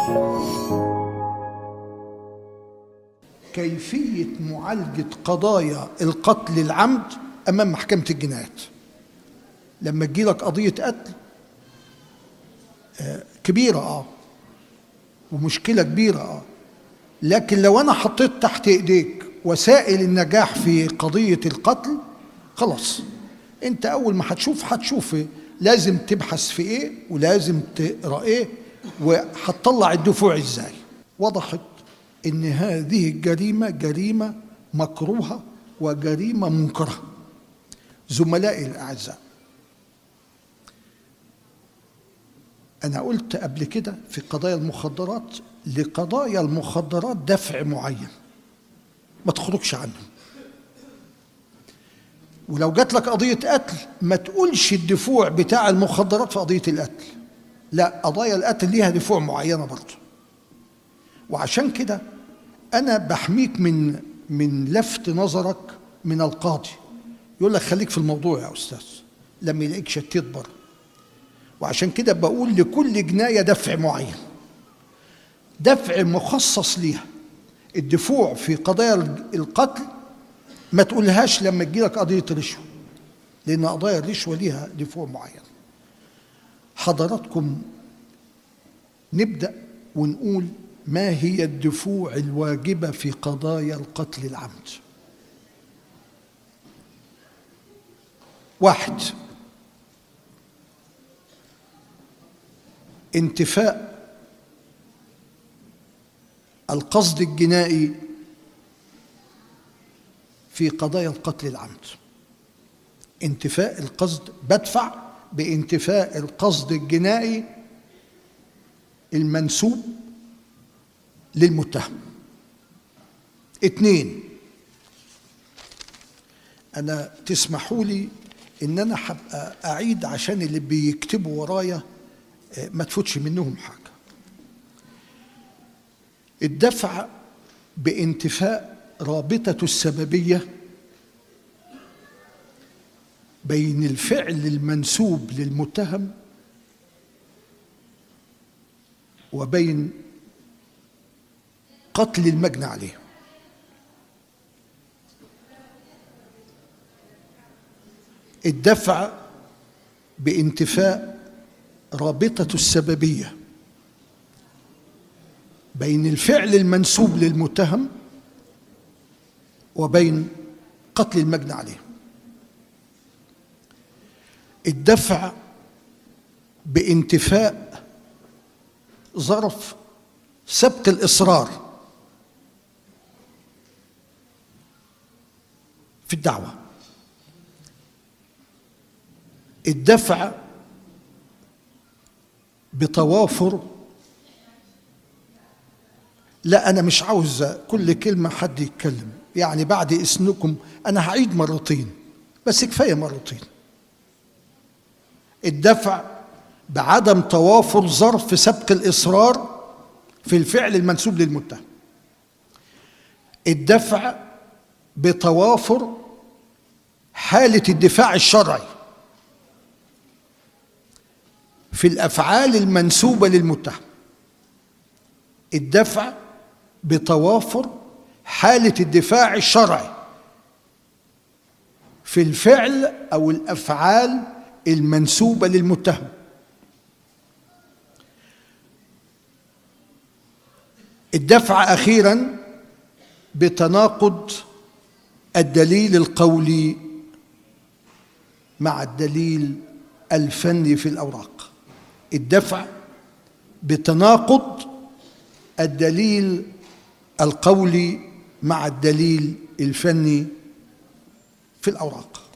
كيفية معالجة قضايا القتل العمد أمام محكمة الجنايات لما تجيلك قضية قتل آه، كبيرة اه ومشكلة كبيرة اه لكن لو أنا حطيت تحت إيديك وسائل النجاح في قضية القتل خلاص أنت أول ما هتشوف هتشوف إيه. لازم تبحث في إيه ولازم تقرأ إيه وهتطلع الدفوع إزاي وضحت إن هذه الجريمة جريمة مكروهة وجريمة منكرة زملائي الأعزاء أنا قلت قبل كده في قضايا المخدرات لقضايا المخدرات دفع معين ما تخرجش عنه ولو جات لك قضية قتل ما تقولش الدفوع بتاع المخدرات في قضية القتل لا قضايا القتل ليها دفوع معينة برضه وعشان كده أنا بحميك من من لفت نظرك من القاضي يقول لك خليك في الموضوع يا أستاذ لما يلاقيك شتيت بره وعشان كده بقول لكل جناية دفع معين دفع مخصص ليها الدفوع في قضايا القتل ما تقولهاش لما تجيلك قضية رشوة لأن قضايا الرشوة ليها دفوع معين حضراتكم نبدأ ونقول ما هي الدفوع الواجبة في قضايا القتل العمد واحد انتفاء القصد الجنائي في قضايا القتل العمد انتفاء القصد بدفع بانتفاء القصد الجنائي المنسوب للمتهم اتنين انا تسمحوا لي ان انا هبقى اعيد عشان اللي بيكتبوا ورايا ما تفوتش منهم حاجه الدفع بانتفاء رابطه السببيه بين الفعل المنسوب للمتهم وبين قتل المجني عليه الدفع بانتفاء رابطة السببية بين الفعل المنسوب للمتهم وبين قتل المجني عليه الدفع بانتفاء ظرف ثبت الإصرار في الدعوة الدفع بتوافر لا أنا مش عاوز كل كلمة حد يتكلم يعني بعد إذنكم أنا هعيد مرتين بس كفاية مرتين الدفع بعدم توافر ظرف سبق الإصرار في الفعل المنسوب للمتهم الدفع بتوافر حالة الدفاع الشرعي في الافعال المنسوبه للمتهم الدفع بتوافر حاله الدفاع الشرعي في الفعل او الافعال المنسوبه للمتهم الدفع اخيرا بتناقض الدليل القولي مع الدليل الفني في الاوراق الدفع بتناقض الدليل القولي مع الدليل الفني في الاوراق